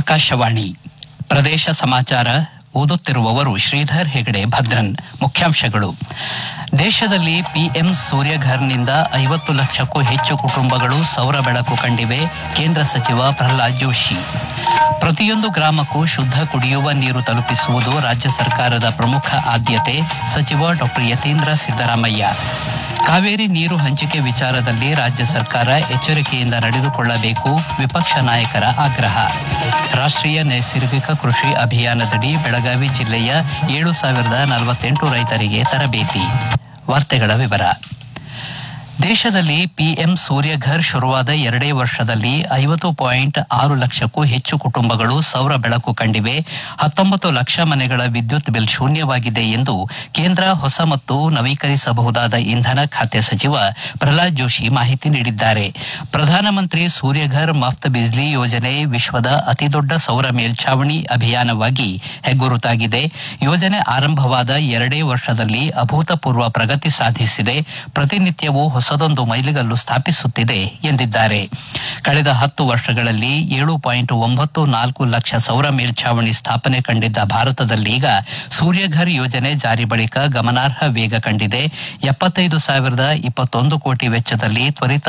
ಆಕಾಶವಾಣಿ ಪ್ರದೇಶ ಸಮಾಚಾರ ಓದುತ್ತಿರುವವರು ಶ್ರೀಧರ್ ಹೆಗಡೆ ಭದ್ರನ್ ಮುಖ್ಯಾಂಶಗಳು ದೇಶದಲ್ಲಿ ಪಿಎಂ ಸೂರ್ಯಘರ್ನಿಂದ ಐವತ್ತು ಲಕ್ಷಕ್ಕೂ ಹೆಚ್ಚು ಕುಟುಂಬಗಳು ಸೌರ ಬೆಳಕು ಕಂಡಿವೆ ಕೇಂದ್ರ ಸಚಿವ ಪ್ರಹ್ಲಾದ್ ಜೋಶಿ ಪ್ರತಿಯೊಂದು ಗ್ರಾಮಕ್ಕೂ ಶುದ್ಧ ಕುಡಿಯುವ ನೀರು ತಲುಪಿಸುವುದು ರಾಜ್ಯ ಸರ್ಕಾರದ ಪ್ರಮುಖ ಆದ್ಯತೆ ಸಚಿವ ಡಾ ಯತೀಂದ್ರ ಸಿದ್ದರಾಮಯ್ಯ ಕಾವೇರಿ ನೀರು ಹಂಚಿಕೆ ವಿಚಾರದಲ್ಲಿ ರಾಜ್ಯ ಸರ್ಕಾರ ಎಚ್ಚರಿಕೆಯಿಂದ ನಡೆದುಕೊಳ್ಳಬೇಕು ವಿಪಕ್ಷ ನಾಯಕರ ಆಗ್ರಹ ರಾಷ್ಟ್ರೀಯ ನೈಸರ್ಗಿಕ ಕೃಷಿ ಅಭಿಯಾನದಡಿ ಬೆಳಗಾವಿ ಜಿಲ್ಲೆಯ ಏಳು ಸಾವಿರದ ನಲವತ್ತೆಂಟು ರೈತರಿಗೆ ತರಬೇತಿ ವಾರ್ತೆಗಳ ವಿವರ ದೇಶದಲ್ಲಿ ಪಿಎಂ ಸೂರ್ಯಘರ್ ಶುರುವಾದ ಎರಡೇ ವರ್ಷದಲ್ಲಿ ಐವತ್ತು ಪಾಯಿಂಟ್ ಆರು ಲಕ್ಷಕ್ಕೂ ಹೆಚ್ಚು ಕುಟುಂಬಗಳು ಸೌರ ಬೆಳಕು ಕಂಡಿವೆ ಹತ್ತೊಂಬತ್ತು ಲಕ್ಷ ಮನೆಗಳ ವಿದ್ಯುತ್ ಬಿಲ್ ಶೂನ್ಯವಾಗಿದೆ ಎಂದು ಕೇಂದ್ರ ಹೊಸ ಮತ್ತು ನವೀಕರಿಸಬಹುದಾದ ಇಂಧನ ಖಾತೆ ಸಚಿವ ಪ್ರಹ್ಲಾದ್ ಜೋಶಿ ಮಾಹಿತಿ ನೀಡಿದ್ದಾರೆ ಪ್ರಧಾನಮಂತ್ರಿ ಸೂರ್ಯಘರ್ ಮಫ್ತ್ ಬಿಜ್ಲಿ ಯೋಜನೆ ವಿಶ್ವದ ಅತಿದೊಡ್ಡ ಸೌರ ಮೇಲ್ಛಾವಣಿ ಅಭಿಯಾನವಾಗಿ ಹೆಗ್ಗುರುತಾಗಿದೆ ಯೋಜನೆ ಆರಂಭವಾದ ಎರಡೇ ವರ್ಷದಲ್ಲಿ ಅಭೂತಪೂರ್ವ ಪ್ರಗತಿ ಸಾಧಿಸಿದೆ ಪ್ರತಿನಿತ್ಯವೂ ಹೊಸದೊಂದು ಮೈಲಿಗಲ್ಲು ಸ್ಥಾಪಿಸುತ್ತಿದೆ ಎಂದಿದ್ದಾರೆ ಕಳೆದ ಹತ್ತು ವರ್ಷಗಳಲ್ಲಿ ಏಳು ಪಾಯಿಂಟ್ ಒಂಬತ್ತು ನಾಲ್ಕು ಲಕ್ಷ ಸೌರ ಮೇಲ್ಛಾವಣಿ ಸ್ಥಾಪನೆ ಕಂಡಿದ್ದ ಭಾರತದಲ್ಲೀಗ ಸೂರ್ಯಘರ್ ಯೋಜನೆ ಜಾರಿ ಬಳಿಕ ಗಮನಾರ್ಹ ವೇಗ ಕಂಡಿದೆ ಎಪ್ಪತ್ತೈದು ಸಾವಿರದ ಇಪ್ಪತ್ತೊಂದು ಕೋಟಿ ವೆಚ್ಚದಲ್ಲಿ ತ್ವರಿತ